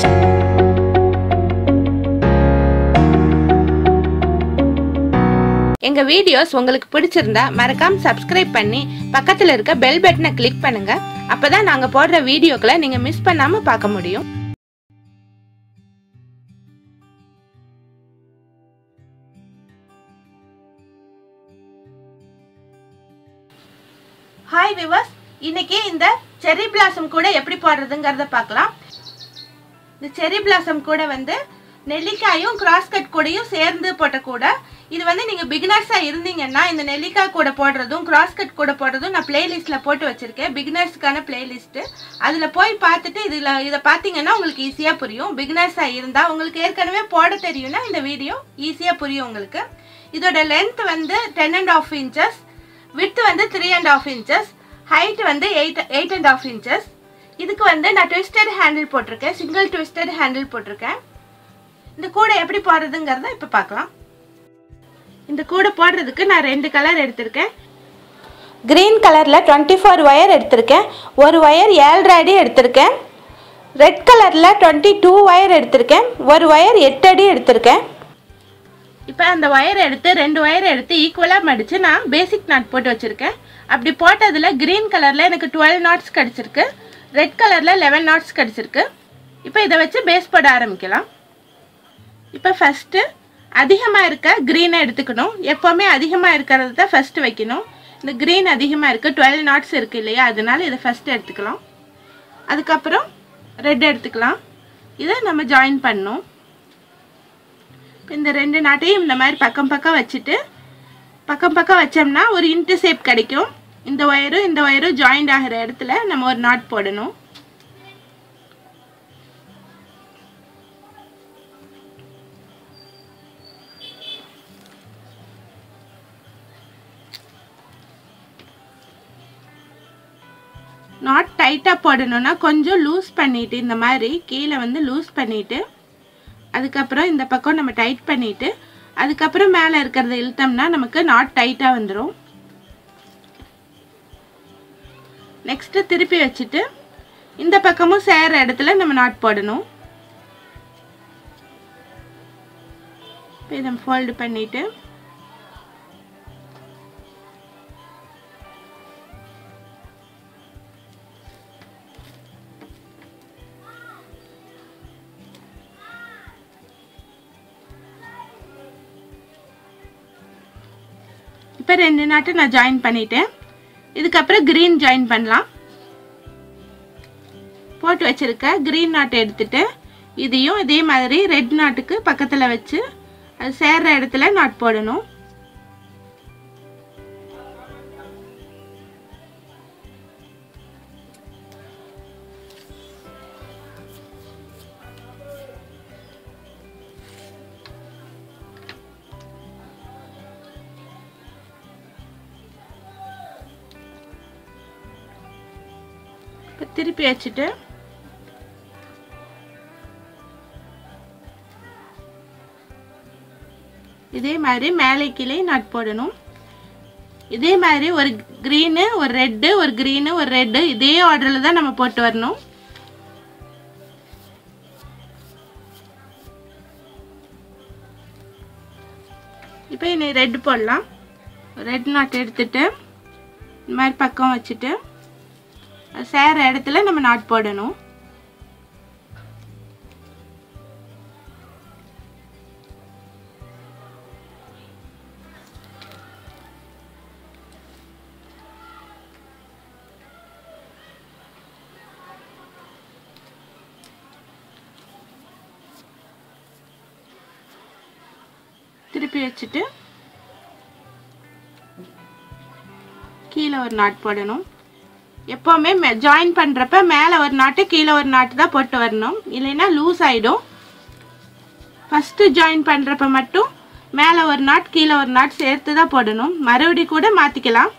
எங்க வீடியோஸ் உங்களுக்கு பிடிச்சிருந்தா மறக்காம சப்ஸ்கிரைப் பண்ணி பக்கத்துல இருக்க பெல் பட்டனை கிளிக் பண்ணுங்க அப்பதான் நாங்க போடுற வீடியோக்களை நீங்க மிஸ் பண்ணாம பார்க்க முடியும் ஹாய் விவர்ஸ் இன்னைக்கு இந்த செர்ரி பிளாசம் கூட எப்படி போடுறதுங்கிறத பார்க்கலாம் இந்த செர்ரி பிளாசம் கூட வந்து நெல்லிக்காயும் கிராஸ் கட் கூடயும் சேர்ந்து போட்ட கூட இது வந்து நீங்கள் பிகினர்ஸாக இருந்தீங்கன்னா இந்த நெல்லிக்காய் கூட போடுறதும் கிராஸ் கட் கூட போடுறதும் நான் பிளேலிஸ்ட்டில் போட்டு வச்சுருக்கேன் பிகினர்ஸ்க்கான பிளேலிஸ்ட்டு அதில் போய் பார்த்துட்டு இதில் இதை பார்த்தீங்கன்னா உங்களுக்கு ஈஸியாக புரியும் பிகினர்ஸாக இருந்தால் உங்களுக்கு ஏற்கனவே போட தெரியும்னா இந்த வீடியோ ஈஸியாக புரியும் உங்களுக்கு இதோட லென்த் வந்து ten and half inches width வந்து three and half inches height வந்து eight eight and half inches இதுக்கு வந்து நான் ட்விஸ்டட் ஹேண்டில் போட்டிருக்கேன் சிங்கிள் ட்விஸ்டட் ஹேண்டில் போட்டிருக்கேன் இந்த கூடை எப்படி போடுறதுங்கிறத இப்போ பார்க்கலாம் இந்த கூடை போடுறதுக்கு நான் ரெண்டு கலர் எடுத்திருக்கேன் க்ரீன் கலரில் டுவெண்ட்டி ஃபோர் ஒயர் எடுத்திருக்கேன் ஒரு ஒயர் ஏழரை அடி எடுத்திருக்கேன் ரெட் கலரில் டுவெண்ட்டி டூ ஒயர் எடுத்திருக்கேன் ஒரு ஒயர் எட்டு அடி எடுத்திருக்கேன் இப்போ அந்த ஒயர் எடுத்து ரெண்டு ஒயர் எடுத்து ஈக்குவலாக மடித்து நான் பேசிக் நாட் போட்டு வச்சுருக்கேன் அப்படி போட்டதில் க்ரீன் கலரில் எனக்கு டுவெல் நாட்ஸ் கிடச்சிருக்கு ரெட் கலரில் லெவன் நாட்ஸ் கிடச்சிருக்கு இப்போ இதை வச்சு பேஸ் போட ஆரம்பிக்கலாம் இப்போ ஃபஸ்ட்டு அதிகமாக இருக்க க்ரீனை எடுத்துக்கணும் எப்போவுமே அதிகமாக இருக்கிறது தான் ஃபஸ்ட்டு வைக்கணும் இந்த க்ரீன் அதிகமாக இருக்குது டுவெல் நாட்ஸ் இருக்குது இல்லையா அதனால இதை ஃபஸ்ட்டு எடுத்துக்கலாம் அதுக்கப்புறம் ரெட் எடுத்துக்கலாம் இதை நம்ம ஜாயின் பண்ணணும் இந்த ரெண்டு நாட்டையும் இந்த மாதிரி பக்கம் பக்கம் வச்சுட்டு பக்கம் பக்கம் வச்சோம்னா ஒரு இன்ட்டு ஷேப் கிடைக்கும் இந்த ஒயரும் இந்த ஒயரும் ஜாயிண்ட் ஆகிற இடத்துல நம்ம ஒரு நாட் போடணும் நாட் டைட்டாக போடணும்னா கொஞ்சம் லூஸ் பண்ணிவிட்டு இந்த மாதிரி கீழே வந்து லூஸ் பண்ணிவிட்டு அதுக்கப்புறம் இந்த பக்கம் நம்ம டைட் பண்ணிவிட்டு அதுக்கப்புறம் மேலே இருக்கிறத இழுத்தோம்னா நமக்கு நாட் டைட்டாக வந்துடும் நெக்ஸ்ட்டு திருப்பி வச்சுட்டு இந்த பக்கமும் சேர இடத்துல நம்ம நாட் போடணும் இப்போ இதை ஃபோல்டு பண்ணிவிட்டு இப்போ ரெண்டு நாட்டு நான் ஜாயின் பண்ணிட்டேன் இதுக்கப்புறம் க்ரீன் ஜாயின் பண்ணலாம் போட்டு வச்சிருக்க க்ரீன் நாட் எடுத்துட்டு இதையும் இதே மாதிரி ரெட் நாட்டுக்கு பக்கத்தில் வச்சு அது சேர்ற இடத்துல நாட் போடணும் இப்போ திருப்பி வச்சுட்டு இதே மாதிரி மேலே கீழே நட் போடணும் இதே மாதிரி ஒரு க்ரீனு ஒரு ரெட்டு ஒரு க்ரீனு ஒரு ரெட்டு இதே ஆர்டரில் தான் நம்ம போட்டு வரணும் இப்போ இனி ரெட் போடலாம் ரெட் நாட் எடுத்துட்டு இந்த மாதிரி பக்கம் வச்சுட்டு சேர இடத்துல நம்ம நாட் போடணும் திருப்பி வச்சுட்டு கீழே ஒரு நாட் போடணும் எப்போவுமே ஜாயின் பண்ணுறப்ப மேலே ஒரு நாட்டு கீழே ஒரு நாட்டு தான் போட்டு வரணும் இல்லைன்னா லூஸ் ஆகிடும் ஃபஸ்ட்டு ஜாயின் பண்ணுறப்ப மட்டும் மேலே ஒரு நாட் கீழே ஒரு நாட் சேர்த்து தான் போடணும் மறுபடி கூட மாற்றிக்கலாம்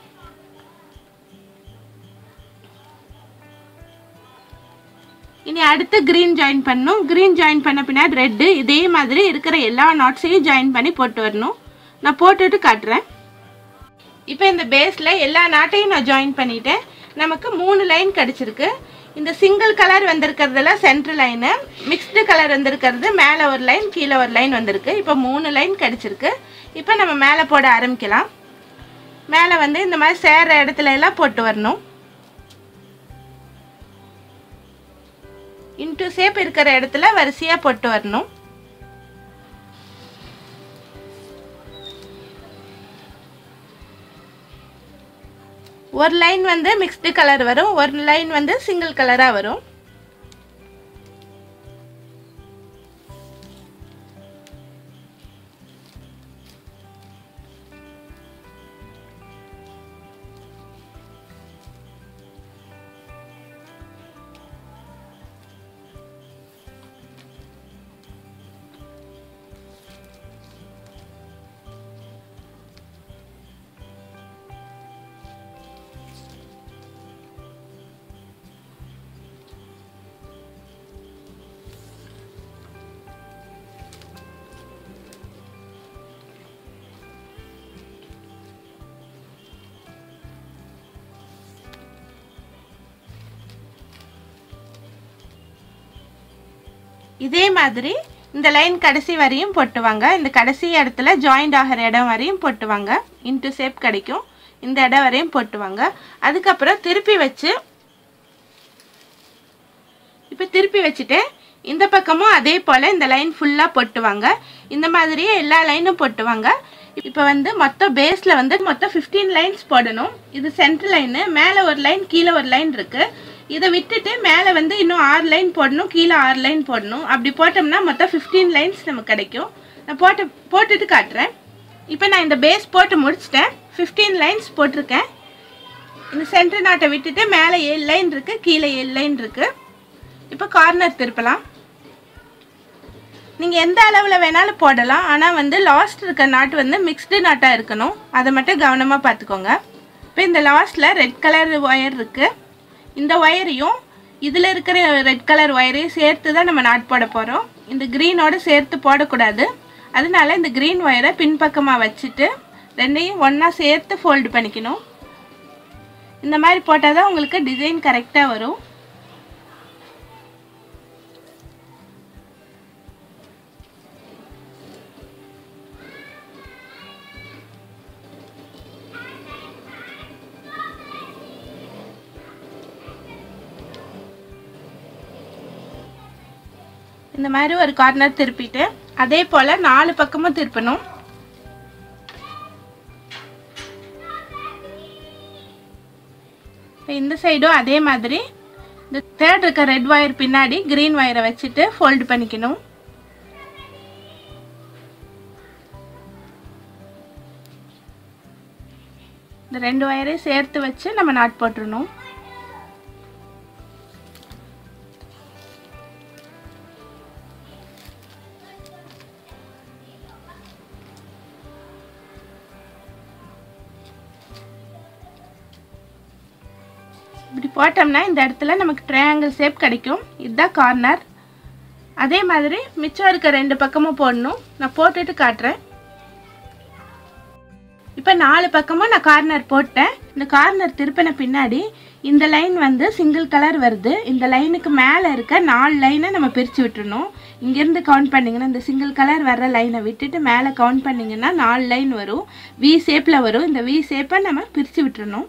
இனி அடுத்து க்ரீன் ஜாயின் பண்ணணும் க்ரீன் ஜாயின் பண்ண பின்னாடி ரெட்டு இதே மாதிரி இருக்கிற எல்லா நாட்ஸையும் ஜாயின் பண்ணி போட்டு வரணும் நான் போட்டுட்டு காட்டுறேன் இப்போ இந்த பேஸில் எல்லா நாட்டையும் நான் ஜாயின் பண்ணிட்டேன் நமக்கு மூணு லைன் கிடச்சிருக்கு இந்த சிங்கிள் கலர் வந்திருக்கிறதுல சென்ட்ரல் லைனு மிக்ஸ்டு கலர் வந்திருக்கிறது மேலே ஒரு லைன் கீழே ஒரு லைன் வந்திருக்கு இப்போ மூணு லைன் கிடச்சிருக்கு இப்போ நம்ம மேலே போட ஆரம்பிக்கலாம் மேலே வந்து இந்த மாதிரி சேர்ற இடத்துல எல்லாம் போட்டு வரணும் இன்ட்டு ஷேப் இருக்கிற இடத்துல வரிசையாக போட்டு வரணும் ஒரு லைன் வந்து மிக்ஸ்டு கலர் வரும் ஒரு லைன் வந்து சிங்கிள் கலராக வரும் இதே மாதிரி இந்த லைன் கடைசி வரையும் போட்டுவாங்க இந்த கடைசி இடத்துல ஜாயிண்ட் ஆகிற இடம் வரையும் போட்டுவாங்க இன்ட்டு ஷேப் கிடைக்கும் இந்த இடம் வரையும் போட்டுவாங்க அதுக்கப்புறம் திருப்பி வச்சு இப்போ திருப்பி வச்சுட்டு இந்த பக்கமும் அதே போல் இந்த லைன் ஃபுல்லாக போட்டுவாங்க இந்த மாதிரியே எல்லா லைனும் போட்டுவாங்க இப்போ வந்து மொத்தம் பேஸில் வந்து மொத்தம் ஃபிஃப்டீன் லைன்ஸ் போடணும் இது சென்ட்ரல் லைனு மேலே ஒரு லைன் கீழே ஒரு லைன் இருக்குது இதை விட்டுட்டு மேலே வந்து இன்னும் ஆறு லைன் போடணும் கீழே ஆறு லைன் போடணும் அப்படி போட்டோம்னா மொத்தம் ஃபிஃப்டீன் லைன்ஸ் நமக்கு கிடைக்கும் நான் போட்டு போட்டுட்டு காட்டுறேன் இப்போ நான் இந்த பேஸ் போட்டு முடிச்சிட்டேன் ஃபிஃப்டீன் லைன்ஸ் போட்டிருக்கேன் இந்த சென்டர் நாட்டை விட்டுட்டு மேலே ஏழு லைன் இருக்குது கீழே ஏழு லைன் இருக்குது இப்போ கார்னர் திருப்பலாம் நீங்கள் எந்த அளவில் வேணாலும் போடலாம் ஆனால் வந்து லாஸ்ட் இருக்க நாட்டு வந்து மிக்ஸ்டு நாட்டாக இருக்கணும் அதை மட்டும் கவனமாக பார்த்துக்கோங்க இப்போ இந்த லாஸ்ட்டில் ரெட் கலர் ஒயர் இருக்குது இந்த ஒயரையும் இதில் இருக்கிற ரெட் கலர் ஒயரையும் சேர்த்து தான் நம்ம நாட் போட போகிறோம் இந்த க்ரீனோட சேர்த்து போடக்கூடாது அதனால இந்த க்ரீன் ஒயரை பின்பக்கமாக வச்சுட்டு ரெண்டையும் ஒன்றா சேர்த்து ஃபோல்டு பண்ணிக்கணும் இந்த மாதிரி போட்டால் தான் உங்களுக்கு டிசைன் கரெக்டாக வரும் இந்த மாதிரி ஒரு கார்னர் திருப்பிட்டு அதே போல் நாலு பக்கமும் திருப்பணும் இப்போ இந்த சைடும் அதே மாதிரி இந்த தேர்ட் இருக்க ரெட் ஒயர் பின்னாடி க்ரீன் ஒயரை வச்சுட்டு ஃபோல்டு பண்ணிக்கணும் இந்த ரெண்டு ஒயரையும் சேர்த்து வச்சு நம்ம நாட் போட்டுடணும் இப்படி போட்டோம்னா இந்த இடத்துல நமக்கு ட்ரையாங்கிள் ஷேப் கிடைக்கும் இதுதான் கார்னர் அதே மாதிரி மிச்சம் இருக்க ரெண்டு பக்கமும் போடணும் நான் போட்டுட்டு காட்டுறேன் இப்போ நாலு பக்கமும் நான் கார்னர் போட்டேன் இந்த கார்னர் திருப்பின பின்னாடி இந்த லைன் வந்து சிங்கிள் கலர் வருது இந்த லைனுக்கு மேலே இருக்க நாலு லைனை நம்ம பிரித்து விட்டுறணும் இங்கேருந்து கவுண்ட் பண்ணிங்கன்னா இந்த சிங்கிள் கலர் வர்ற லைனை விட்டுட்டு மேலே கவுண்ட் பண்ணிங்கன்னா நாலு லைன் வரும் வி ஷேப்பில் வரும் இந்த வி ஷேப்பை நம்ம பிரித்து விட்டுறணும்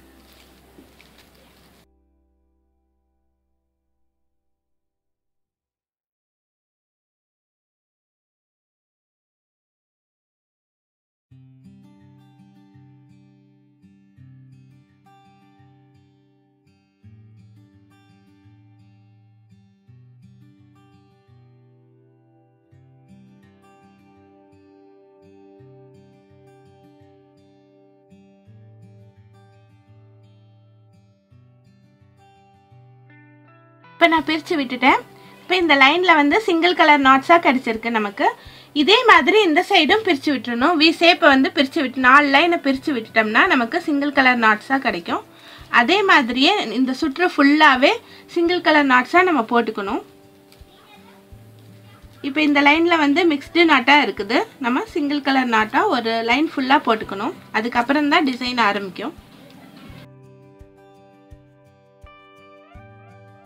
இப்போ நான் பிரித்து விட்டுட்டேன் இப்போ இந்த லைனில் வந்து சிங்கிள் கலர் நாட்ஸாக கிடச்சிருக்கு நமக்கு இதே மாதிரி இந்த சைடும் பிரித்து விட்டுறணும் வி ஷேப்பை வந்து பிரித்து விட்டு நாலு லைனை பிரித்து விட்டுட்டோம்னா நமக்கு சிங்கிள் கலர் நாட்ஸாக கிடைக்கும் அதே மாதிரியே இந்த சுற்று ஃபுல்லாகவே சிங்கிள் கலர் நாட்ஸாக நம்ம போட்டுக்கணும் இப்போ இந்த லைனில் வந்து மிக்ஸ்டு நாட்டாக இருக்குது நம்ம சிங்கிள் கலர் நாட்டாக ஒரு லைன் ஃபுல்லாக போட்டுக்கணும் அதுக்கப்புறம் தான் டிசைன் ஆரம்பிக்கும்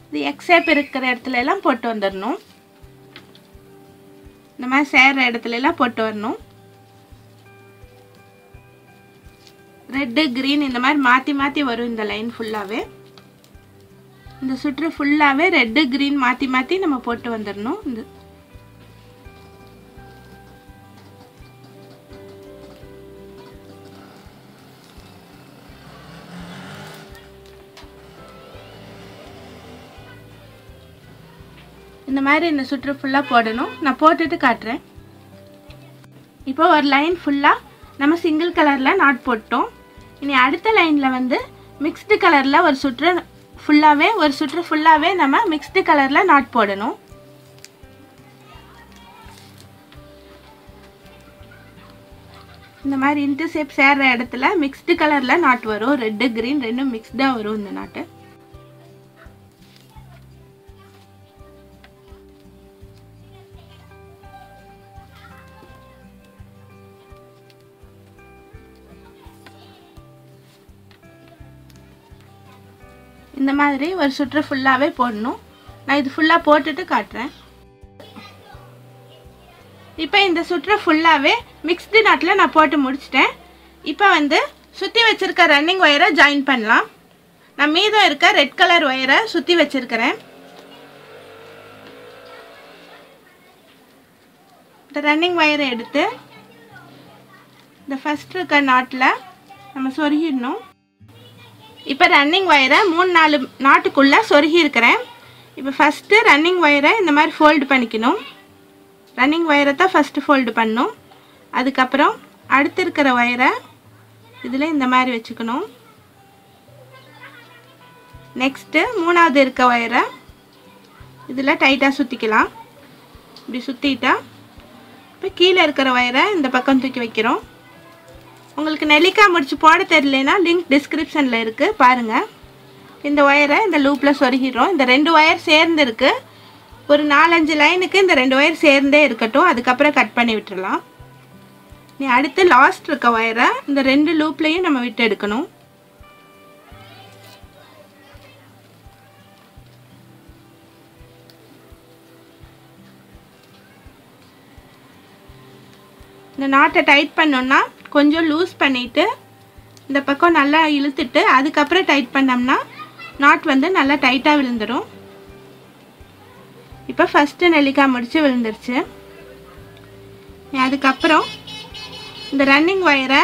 இது எக்ஸேப் இருக்கிற இடத்துல எல்லாம் போட்டு வந்துடணும் இந்த மாதிரி சேர்ற இடத்துல எல்லாம் போட்டு வரணும் ரெட்டு க்ரீன் இந்த மாதிரி மாற்றி மாற்றி வரும் இந்த லைன் ஃபுல்லாகவே இந்த சுற்று ஃபுல்லாகவே ரெட்டு க்ரீன் மாற்றி மாற்றி நம்ம போட்டு வந்துடணும் இந்த இந்த மாதிரி இந்த சுற்று ஃபுல்லாக போடணும் நான் போட்டுட்டு காட்டுறேன் இப்போ ஒரு லைன் ஃபுல்லாக நம்ம சிங்கிள் கலரில் நாட் போட்டோம் இனி அடுத்த லைனில் வந்து மிக்ஸ்டு கலரில் ஒரு சுற்று ஃபுல்லாகவே ஒரு சுற்று ஃபுல்லாகவே நம்ம மிக்ஸ்டு கலரில் நாட் போடணும் இந்த மாதிரி இன்டர்சேப் சேர்ற இடத்துல மிக்ஸ்டு கலரில் நாட் வரும் ரெட்டு க்ரீன் ரெண்டும் மிக்ஸ்டாக வரும் இந்த நாட்டு இந்த மாதிரி ஒரு சுற்று ஃபுல்லாகவே போடணும் நான் இது ஃபுல்லாக போட்டுட்டு காட்டுறேன் இப்போ இந்த சுற்று ஃபுல்லாகவே மிக்ஸ்டு நாட்டில் நான் போட்டு முடிச்சிட்டேன் இப்போ வந்து சுற்றி வச்சுருக்க ரன்னிங் ஒயரை ஜாயின் பண்ணலாம் நான் மீதம் இருக்க ரெட் கலர் ஒயரை சுற்றி வச்சுருக்கிறேன் இந்த ரன்னிங் ஒயரை எடுத்து இந்த ஃபஸ்ட் இருக்க நாட்டில் நம்ம சொருகிடணும் இப்போ ரன்னிங் ஒயரை மூணு நாலு நாட்டுக்குள்ளே சொருகி இருக்கிறேன் இப்போ ஃபஸ்ட்டு ரன்னிங் ஒயரை இந்த மாதிரி ஃபோல்டு பண்ணிக்கணும் ரன்னிங் ஒயரை தான் ஃபஸ்ட்டு ஃபோல்டு பண்ணணும் அதுக்கப்புறம் அடுத்து இருக்கிற ஒயரை இதில் இந்த மாதிரி வச்சுக்கணும் நெக்ஸ்ட்டு மூணாவது இருக்க ஒயரை இதில் டைட்டாக சுற்றிக்கலாம் இப்படி சுற்றிட்டா இப்போ கீழே இருக்கிற ஒயரை இந்த பக்கம் தூக்கி வைக்கிறோம் உங்களுக்கு நெல்லிக்காய் முடிச்சு போட தெரியலனா லிங்க் டிஸ்கிரிப்ஷனில் இருக்குது பாருங்கள் இந்த ஒயரை இந்த லூப்பில் சொருகிடுறோம் இந்த ரெண்டு ஒயர் சேர்ந்து இருக்கு ஒரு நாலஞ்சு லைனுக்கு இந்த ரெண்டு ஒயர் சேர்ந்தே இருக்கட்டும் அதுக்கப்புறம் கட் பண்ணி விட்டுறலாம் நீ அடுத்து லாஸ்ட் இருக்க ஒயரை இந்த ரெண்டு லூப்லேயும் நம்ம விட்டு எடுக்கணும் இந்த நாட்டை டைட் பண்ணோன்னா கொஞ்சம் லூஸ் பண்ணிவிட்டு இந்த பக்கம் நல்லா இழுத்துட்டு அதுக்கப்புறம் டைட் பண்ணோம்னா நாட் வந்து நல்லா டைட்டாக விழுந்துடும் இப்போ ஃபஸ்ட்டு நெல்லிக்காய் முடிச்சு விழுந்துருச்சு அதுக்கப்புறம் இந்த ரன்னிங் ஒயரை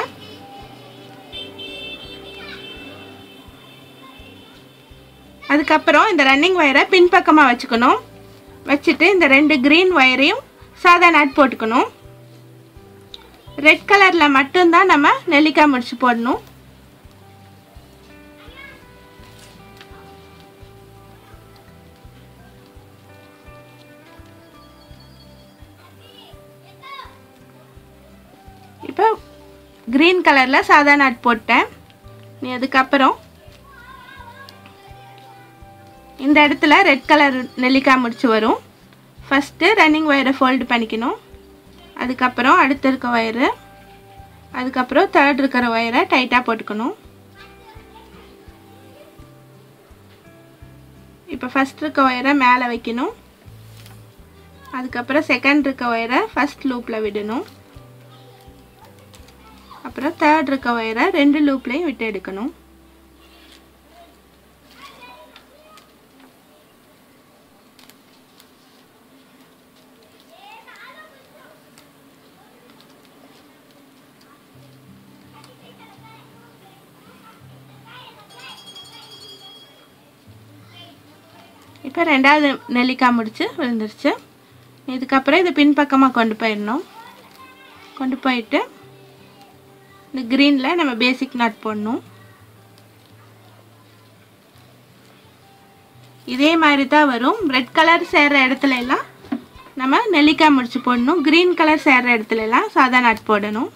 அதுக்கப்புறம் இந்த ரன்னிங் ஒயரை பின்பக்கமாக வச்சுக்கணும் வச்சுட்டு இந்த ரெண்டு க்ரீன் ஒயரையும் சாதா நாட் போட்டுக்கணும் ரெட் கலரில் மட்டும்தான் நம்ம நெல்லிக்காய் முடிச்சு போடணும் இப்போ க்ரீன் கலரில் சாதா நாட் போட்டேன் நீ அதுக்கப்புறம் இந்த இடத்துல ரெட் கலர் நெல்லிக்காய் முடிச்சு வரும் ஃபஸ்ட்டு ரன்னிங் ஒயரை ஃபோல்டு பண்ணிக்கணும் அதுக்கப்புறம் அடுத்து இருக்க ஒயரு அதுக்கப்புறம் தேர்ட் இருக்கிற ஒயரை டைட்டாக போட்டுக்கணும் இப்போ ஃபஸ்ட் இருக்க ஒயரை மேலே வைக்கணும் அதுக்கப்புறம் செகண்ட் இருக்க ஒயரை ஃபஸ்ட் லூப்பில் விடணும் அப்புறம் தேர்ட் இருக்க ஒயரை ரெண்டு லூப்லேயும் விட்டு எடுக்கணும் இப்போ ரெண்டாவது நெல்லிக்காய் முடிச்சு விழுந்துருச்சு இதுக்கப்புறம் இது பின்பக்கமாக கொண்டு போயிடணும் கொண்டு போயிட்டு இந்த க்ரீனில் நம்ம பேசிக் நாட் போடணும் இதே மாதிரி தான் வரும் ரெட் கலர் சேர்ற இடத்துல எல்லாம் நம்ம நெல்லிக்காய் முடிச்சு போடணும் க்ரீன் கலர் சேர்ற இடத்துல எல்லாம் சாதா நாட் போடணும்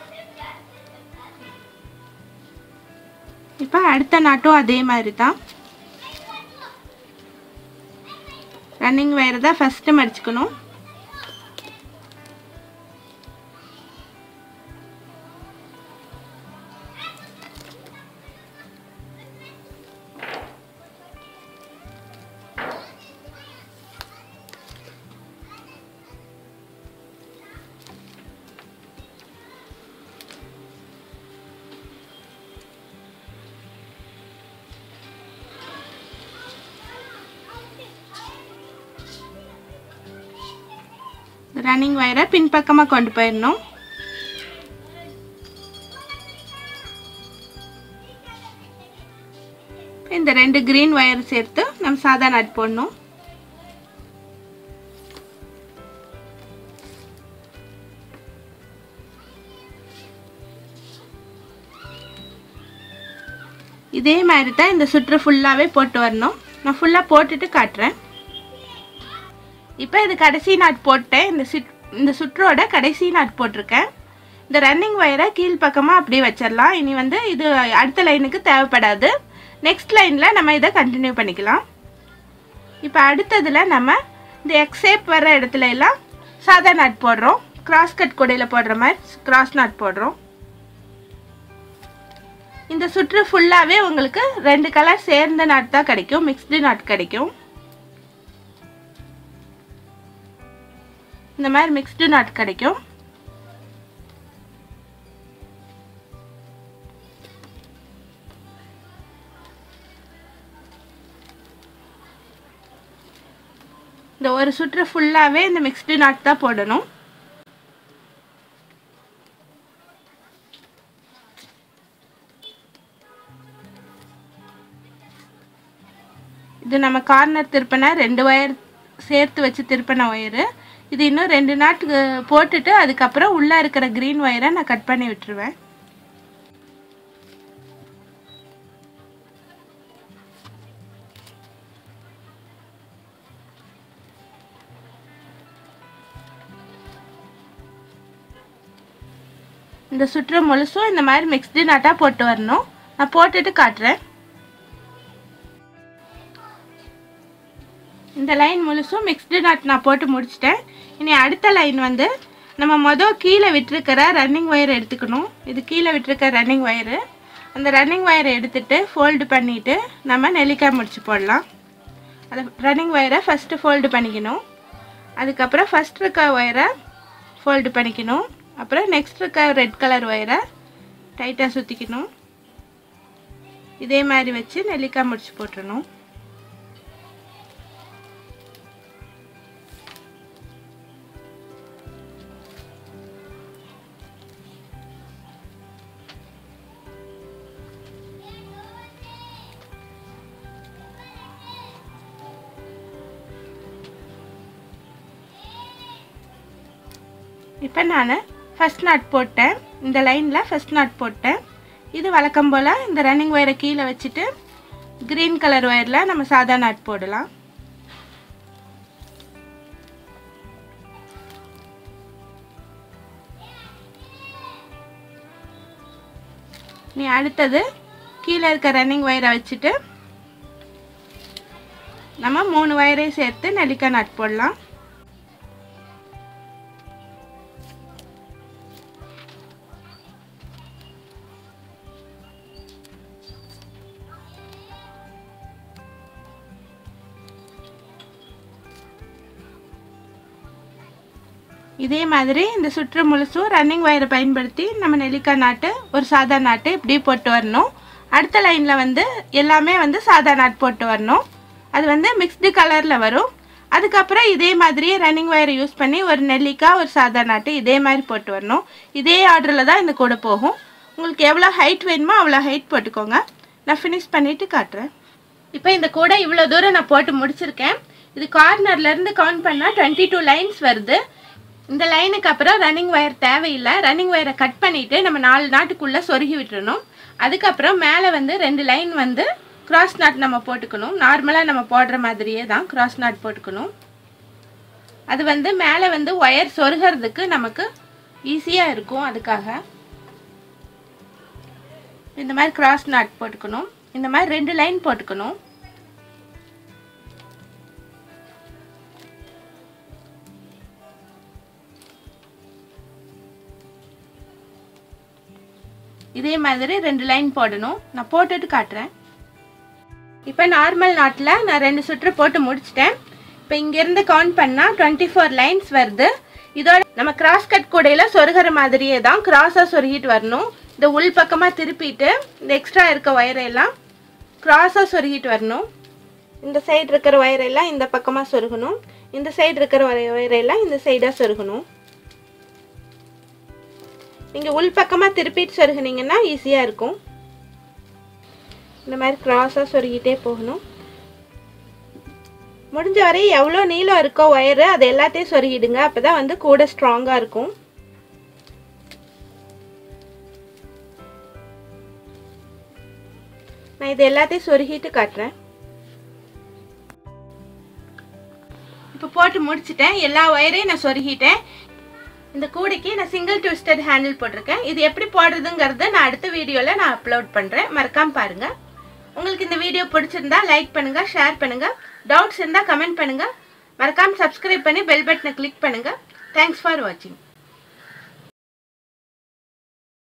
இப்போ அடுத்த நாட்டும் அதே மாதிரி தான் ரன்னிங் வயர் தான் ஃபஸ்ட்டு மடிச்சுக்கணும் ரன்னிங் ஒயரை பின்பக்கமாக கொண்டு போயிடணும் இந்த ரெண்டு க்ரீன் ஒயர் சேர்த்து நம்ம சாதா நட் போடணும் இதே மாதிரி தான் இந்த சுற்று ஃபுல்லாகவே போட்டு வரணும் நான் ஃபுல்லாக போட்டுட்டு காட்டுறேன் இப்போ இது கடைசி நாட் போட்டேன் இந்த சுட் இந்த சுற்றோட கடைசி நாட் போட்டிருக்கேன் இந்த ரன்னிங் ஒயரை கீழ்ப்பக்கமாக அப்படியே வச்சிடலாம் இனி வந்து இது அடுத்த லைனுக்கு தேவைப்படாது நெக்ஸ்ட் லைனில் நம்ம இதை கண்டினியூ பண்ணிக்கலாம் இப்போ அடுத்ததில் நம்ம இந்த எக்ஸேப் வர இடத்துல எல்லாம் சாதா நாட் போடுறோம் கிராஸ் கட் கொடையில் போடுற மாதிரி கிராஸ் நாட் போடுறோம் இந்த சுற்று ஃபுல்லாகவே உங்களுக்கு ரெண்டு கலர் சேர்ந்த நாட் தான் கிடைக்கும் மிக்ஸ்டு நாட் கிடைக்கும் இந்த மாதிரி மிக்ஸ்டு நாட் கிடைக்கும் இந்த ஒரு சுற்று ஃபுல்லாகவே இந்த மிக்ஸ்டு நாட் தான் போடணும் இது நம்ம கார்னர் திருப்பின ரெண்டு ஒயர் சேர்த்து வச்சு திருப்பின ஒயரு இது இன்னும் ரெண்டு நாட்டுக்கு போட்டுட்டு அதுக்கப்புறம் உள்ளே இருக்கிற க்ரீன் ஒயரை நான் கட் பண்ணி விட்டுருவேன் இந்த சுற்று முழுசும் இந்த மாதிரி மிக்ஸ்டு நாட்டாக போட்டு வரணும் நான் போட்டுட்டு காட்டுறேன் இந்த லைன் முழுசும் மிக்ஸ்டு நாட் நான் போட்டு முடிச்சிட்டேன் இனி அடுத்த லைன் வந்து நம்ம மொதல் கீழே விட்டுருக்கிற ரன்னிங் ஒயர் எடுத்துக்கணும் இது கீழே விட்டுருக்கிற ரன்னிங் ஒயரு அந்த ரன்னிங் ஒயரை எடுத்துட்டு ஃபோல்டு பண்ணிவிட்டு நம்ம நெல்லிக்காய் முடிச்சு போடலாம் அந்த ரன்னிங் ஒயரை ஃபஸ்ட்டு ஃபோல்டு பண்ணிக்கணும் அதுக்கப்புறம் ஃபஸ்ட் இருக்க ஒயரை ஃபோல்டு பண்ணிக்கணும் அப்புறம் நெக்ஸ்ட் இருக்க ரெட் கலர் ஒயரை டைட்டாக சுற்றிக்கணும் இதே மாதிரி வச்சு நெல்லிக்காய் முடிச்சு போட்டுடணும் இப்போ நான் ஃபஸ்ட் நாட் போட்டேன் இந்த லைனில் ஃபஸ்ட் நாட் போட்டேன் இது வழக்கம் போல் இந்த ரன்னிங் ஒயரை கீழே வச்சுட்டு க்ரீன் கலர் ஒயரில் நம்ம சாதா நாட் போடலாம் நீ அடுத்தது கீழே இருக்க ரன்னிங் ஒயரை வச்சுட்டு நம்ம மூணு ஒயரையும் சேர்த்து நெல்லிக்காய் நாட் போடலாம் இதே மாதிரி இந்த சுற்று முழுசும் ரன்னிங் ஒயரை பயன்படுத்தி நம்ம நெல்லிக்காய் நாட்டு ஒரு சாதா நாட்டு இப்படி போட்டு வரணும் அடுத்த லைனில் வந்து எல்லாமே வந்து சாதா நாட் போட்டு வரணும் அது வந்து மிக்ஸ்டு கலரில் வரும் அதுக்கப்புறம் இதே மாதிரியே ரன்னிங் ஒயரை யூஸ் பண்ணி ஒரு நெல்லிக்காய் ஒரு சாதா நாட்டு இதே மாதிரி போட்டு வரணும் இதே ஆர்டரில் தான் இந்த கூட போகும் உங்களுக்கு எவ்வளோ ஹைட் வேணுமோ அவ்வளோ ஹைட் போட்டுக்கோங்க நான் ஃபினிஷ் பண்ணிவிட்டு காட்டுறேன் இப்போ இந்த கூடை இவ்வளோ தூரம் நான் போட்டு முடிச்சிருக்கேன் இது கார்னர்லேருந்து கவுண்ட் பண்ணால் டுவெண்ட்டி டூ லைன்ஸ் வருது இந்த லைனுக்கு அப்புறம் ரன்னிங் ஒயர் தேவையில்லை ரன்னிங் ஒயரை கட் பண்ணிவிட்டு நம்ம நாலு நாட்டுக்குள்ளே சொருகி விட்டுறணும் அதுக்கப்புறம் மேலே வந்து ரெண்டு லைன் வந்து கிராஸ் நாட் நம்ம போட்டுக்கணும் நார்மலாக நம்ம போடுற மாதிரியே தான் கிராஸ் நாட் போட்டுக்கணும் அது வந்து மேலே வந்து ஒயர் சொருகிறதுக்கு நமக்கு ஈஸியாக இருக்கும் அதுக்காக இந்த மாதிரி கிராஸ் நாட் போட்டுக்கணும் இந்த மாதிரி ரெண்டு லைன் போட்டுக்கணும் இதே மாதிரி ரெண்டு லைன் போடணும் நான் போட்டுட்டு காட்டுறேன் இப்போ நார்மல் நாட்டில் நான் ரெண்டு சுற்று போட்டு முடிச்சிட்டேன் இப்போ இங்கேருந்து கவுண்ட் பண்ணால் டுவெண்ட்டி ஃபோர் லைன்ஸ் வருது இதோட நம்ம கிராஸ் கட் கூடையில் சொருகிற மாதிரியே தான் கிராஸாக சொருகிட்டு வரணும் இந்த உள் பக்கமாக திருப்பிட்டு இந்த எக்ஸ்ட்ரா இருக்க ஒயரையெல்லாம் கிராஸாக சொருகிட்டு வரணும் இந்த சைடு இருக்கிற ஒயரெல்லாம் இந்த பக்கமாக சொருகணும் இந்த சைடு இருக்கிற ஒயரெல்லாம் இந்த சைடாக சொருகணும் நீங்கள் உள் பக்கமாக திருப்பிட்டு சொருகுனீங்கன்னா ஈஸியாக இருக்கும் இந்த மாதிரி க்ராஸாக சொருகிட்டே போகணும் முடிஞ்ச வரை எவ்வளோ நீளம் இருக்கோ ஒயரு அது எல்லாத்தையும் சொருகிடுங்க அப்போ தான் வந்து கூட ஸ்ட்ராங்காக இருக்கும் நான் இது எல்லாத்தையும் சொருகிட்டு காட்டுறேன் இப்போ போட்டு முடிச்சிட்டேன் எல்லா ஒயரையும் நான் சொருகிட்டேன் இந்த கூடைக்கு நான் சிங்கிள் ட்விஸ்டட் ஹேண்டில் போட்டிருக்கேன் இது எப்படி போடுறதுங்கிறத நான் அடுத்த வீடியோவில் நான் அப்லோட் பண்ணுறேன் மறக்காம பாருங்கள் உங்களுக்கு இந்த வீடியோ பிடிச்சிருந்தா லைக் பண்ணுங்கள் ஷேர் பண்ணுங்கள் டவுட்ஸ் இருந்தால் கமெண்ட் பண்ணுங்கள் மறக்காமல் சப்ஸ்கிரைப் பண்ணி பெல் பட்டனை கிளிக் பண்ணுங்கள் தேங்க்ஸ் ஃபார் வாட்சிங்